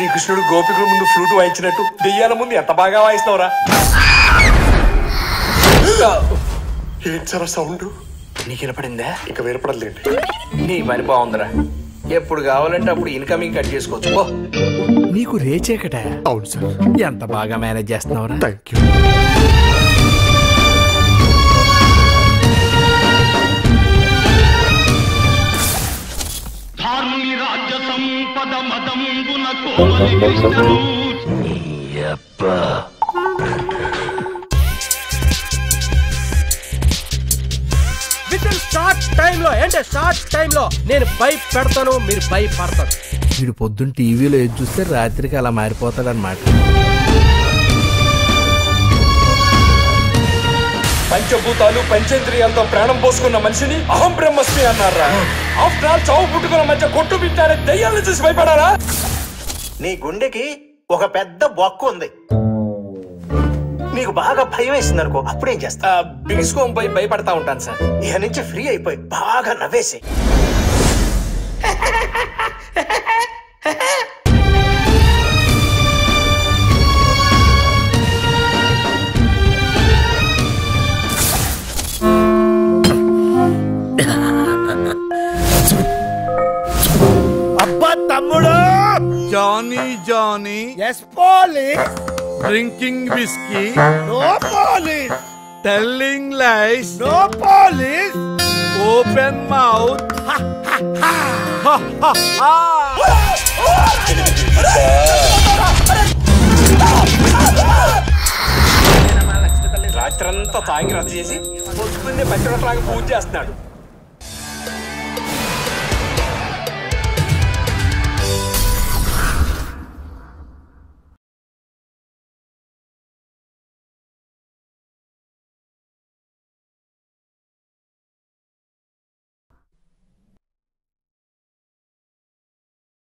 శ్రీకృష్ణుడు గోపికుల ముందు ఫ్లూట్ వాయించినట్టు దెయ్యాల ముందు ఎంత బాగా వాయిస్తావురా ఏంటి సార్ సౌండ్ నీకు వినపడిందా ఇంకా వినపడలేండి నీ పని బాగుందిరా ఎప్పుడు కావాలంటే అప్పుడు ఇన్కమింగ్ కట్ చేసుకోవచ్చు పో నీకు రేచేకట అవును సార్ ఎంత బాగా మేనేజ్ చేస్తున్నావురా థ్యాంక్ యూ ధారుని రాజ్య సంపద మదంబున కోమలి కృష్ణుడు విత్ ఇన్ షార్ట్ టైంలో ఏంటంటే షార్ట్ టైంలో నేను పై పెడతాను మీరు పై పడతారు వీడు పొద్దున్న టీవీలో ఏది చూస్తే రాత్రికి అలా మారిపోతాడనమాట పంచభూతాలు పంచేంద్రియాలతో ప్రాణం పోసుకున్న మనిషిని అహం బ్రహ్మస్మి అన్నారా ఆఫ్టర్ ఆల్ చావు పుట్టుకున్న మధ్య కొట్టు బిట్టారే దయ్యాలను చూసి భయపడారా నీ గుండెకి ఒక పెద్ద బొక్క ఉంది నీకు బాగా భయం వేసింది అనుకో అప్పుడేం చేస్తా బిగిసుకోం పోయి భయపడతా ఉంటాను సార్ ఇక నుంచి ఫ్రీ అయిపోయి బాగా నవ్వేసి అబ్బా తమ్ముడు Johnny Johnny yes police drinking whisky no police telling lies no police open mouth రాత్రంతా తాగి రద్దు చేసి పొద్దున్నే పంచడట్లాగా పూజ చేస్తున్నాడు